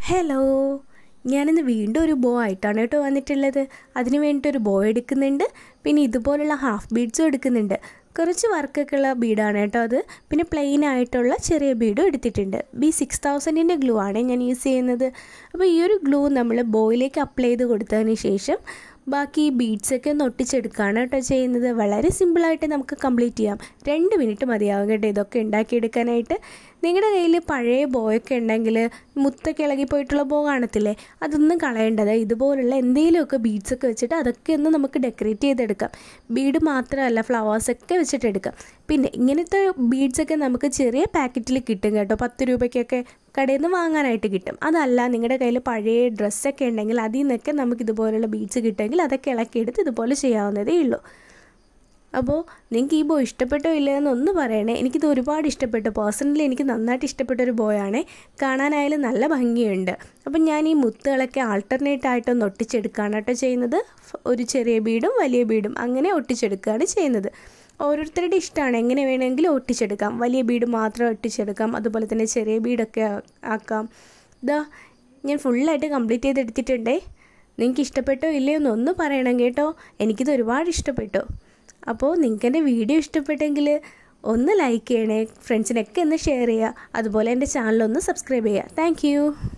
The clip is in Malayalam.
ഹലോ ഞാനിന്ന് വീണ്ടും ഒരു ബോ ആയിട്ടാണ് കേട്ടോ വന്നിട്ടുള്ളത് അതിന് വേണ്ടിയിട്ട് ഒരു ബോ എടുക്കുന്നുണ്ട് പിന്നെ ഇതുപോലുള്ള ഹാഫ് ബീഡ്സും എടുക്കുന്നുണ്ട് കുറച്ച് വർക്കൊക്കെ ഉള്ള ബീഡാണ് കേട്ടോ അത് പിന്നെ പ്ലെയിൻ ആയിട്ടുള്ള ചെറിയ ബീഡും എടുത്തിട്ടുണ്ട് ബി സിക്സ് തൗസൻഡിൻ്റെ ഗ്ലൂ ആണ് ഞാൻ യൂസ് ചെയ്യുന്നത് അപ്പോൾ ഈ ഒരു ഗ്ലൂ നമ്മൾ ബോയിലേക്ക് അപ്ലൈ ചെയ്ത് കൊടുത്തതിന് ശേഷം ബാക്കി ഈ ബീഡ്സൊക്കെ ഒന്ന് ഒട്ടിച്ചെടുക്കുകയാണ് കേട്ടോ ചെയ്യുന്നത് വളരെ സിമ്പിളായിട്ട് നമുക്ക് കംപ്ലീറ്റ് ചെയ്യാം രണ്ട് മിനിറ്റ് മതിയാവും കേട്ടോ ഇതൊക്കെ ഉണ്ടാക്കിയെടുക്കാനായിട്ട് നിങ്ങളുടെ കയ്യിൽ പഴയ ബോയൊക്കെ ഉണ്ടെങ്കിൽ മുത്തൊക്കെ ഇളകിപ്പോയിട്ടുള്ള ബോ കാണത്തില്ലേ അതൊന്നും കളയേണ്ടത് ഇതുപോലുള്ള എന്തെങ്കിലുമൊക്കെ ബീഡ്സൊക്കെ വെച്ചിട്ട് അതൊക്കെ ഒന്ന് നമുക്ക് ഡെക്കറേറ്റ് ചെയ്തെടുക്കാം ബീഡ് മാത്രമല്ല ഫ്ലവേഴ്സൊക്കെ വെച്ചിട്ട് എടുക്കാം പിന്നെ ഇങ്ങനത്തെ ബീഡ്സൊക്കെ നമുക്ക് ചെറിയ പാക്കറ്റിൽ കിട്ടും കേട്ടോ പത്ത് രൂപയ്ക്കൊക്കെ കടയിൽ നിന്ന് വാങ്ങാനായിട്ട് കിട്ടും അതല്ല നിങ്ങളുടെ കയ്യിൽ പഴയ ഡ്രസ്സൊക്കെ ഉണ്ടെങ്കിൽ അതിൽ നിന്നൊക്കെ നമുക്ക് ഇതുപോലുള്ള ബീഡ്സ് കിട്ടുമെങ്കിൽ അതൊക്കെ ഇളക്കിയെടുത്ത് ഇതുപോലെ ചെയ്യാവുന്നതേ ഉള്ളൂ അപ്പോൾ നിങ്ങൾക്ക് ഈ ബോ ഇഷ്ടപ്പെട്ടോ ഇല്ലയെന്ന് ഒന്ന് പറയണേ എനിക്കിത് ഒരുപാട് ഇഷ്ടപ്പെട്ടു പേഴ്സണലി എനിക്ക് നന്നായിട്ട് ഇഷ്ടപ്പെട്ട ഒരു ബോയാണേ കാണാനായാലും നല്ല ഭംഗിയുണ്ട് അപ്പം ഞാൻ ഈ മുത്തുകളൊക്കെ ആൾട്ടർനേറ്റ് ആയിട്ടൊന്ന് ഒട്ടിച്ചെടുക്കുകയാണ് കേട്ടോ ചെയ്യുന്നത് ഒരു ചെറിയ ബീഡും വലിയ ബീഡും അങ്ങനെ ഒട്ടിച്ചെടുക്കുകയാണ് ചെയ്യുന്നത് ഓരോരുത്തരുടെ ഇഷ്ടമാണ് എങ്ങനെ വേണമെങ്കിലും ഒട്ടിച്ചെടുക്കാം വലിയ ബീഡ് മാത്രം ഒട്ടിച്ചെടുക്കാം അതുപോലെ തന്നെ ചെറിയ ബീഡൊക്കെ ആക്കാം ഇതാ ഞാൻ ഫുള്ളായിട്ട് കംപ്ലീറ്റ് ചെയ്തെടുത്തിട്ടുണ്ടേ നിങ്ങൾക്ക് ഇഷ്ടപ്പെട്ടോ ഇല്ലയോ എന്നൊന്ന് പറയണം കേട്ടോ എനിക്കിത് ഒരുപാട് ഇഷ്ടപ്പെട്ടു അപ്പോൾ നിങ്ങൾക്ക് എൻ്റെ വീഡിയോ ഇഷ്ടപ്പെട്ടെങ്കിൽ ഒന്ന് ലൈക്ക് ചെയ്യണേ ഫ്രണ്ട്സിനൊക്കെ ഒന്ന് ഷെയർ ചെയ്യുക അതുപോലെ എൻ്റെ ചാനലൊന്ന് സബ്സ്ക്രൈബ് ചെയ്യുക താങ്ക്